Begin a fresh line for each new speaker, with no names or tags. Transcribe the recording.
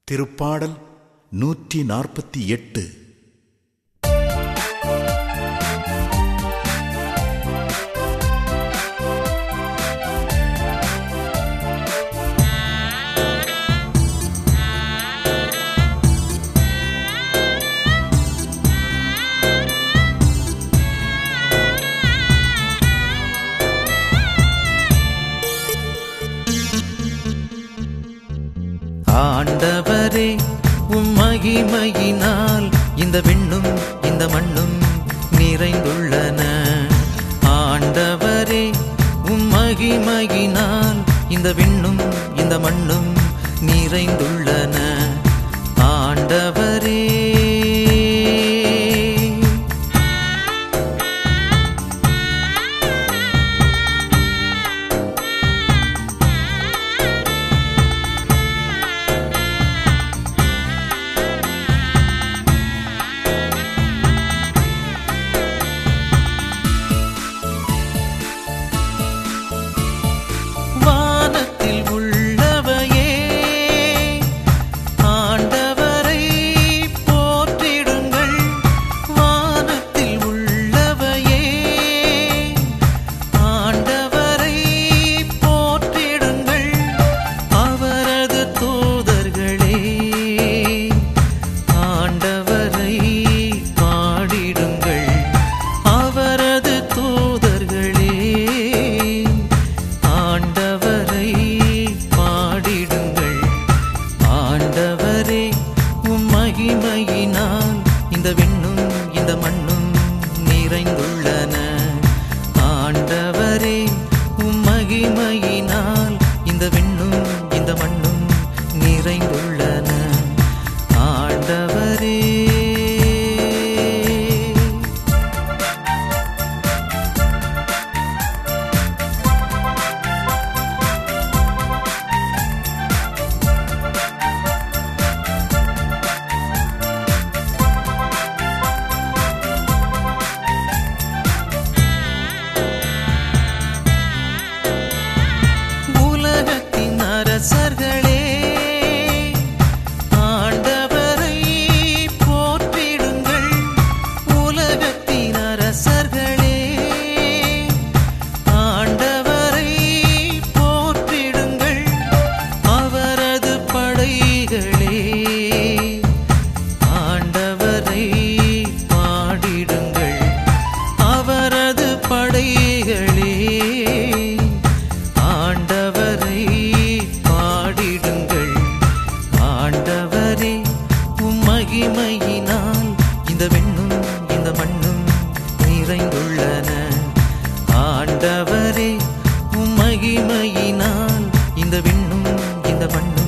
திருப்பாடல் நூற்றி நாற்பத்தி எட்டு
ஆண்டவரே உம் மகிமையினால் இந்த விண்ணும் இந்த மண்ணும் நிறைந்துள்ளன ஆண்டவரே உம் மகிமையினால் இந்த விண்ணும் இந்த மண்ணும் நிறைந்துள்ளன ஆண்டவரே வானத்தில் உள்ளவையே ஆண்டவரை போற்றிடுங்கள் வானத்தில் உள்ளவையே ஆண்டவரை போற்றிடுங்கள் அவரது தூதர்களே ஆண்டவரை பாடிடுங்கள் அவரது தூதர்களே ஆண்டவரை பாடிடுங்கள் ஆண்டவரே உம் மகிமையினால் இந்த விண்ணும் இந்த மண்ணும் நிறைந்துள்ளன ஆண்டவரே உம் மகிமையினால் இந்த விண்ணும் இந்த மண்ணும் நிறைந்துள்ளன ஆண்டவரே உலகத்தின் அரசர்களே ஆண்டவரை போற்றிடுங்கள் உலகத்தின் அரசர்களே ஆண்டவரை போற்றிடுங்கள் அவரது படைகளே ஆண்டவரை பாடிடுங்கள் அவரது படைகளே ஆண்டவரை பாடிடுங்கள் ஆண்டவரே உம் மகிமையினால் இந்த வெண்ணும் இந்த மண்ணும் நிறைந்துள்ளன ஆண்டவரே உம் மகிமையினால் இந்த விண்ணும் இந்த மண்ணும்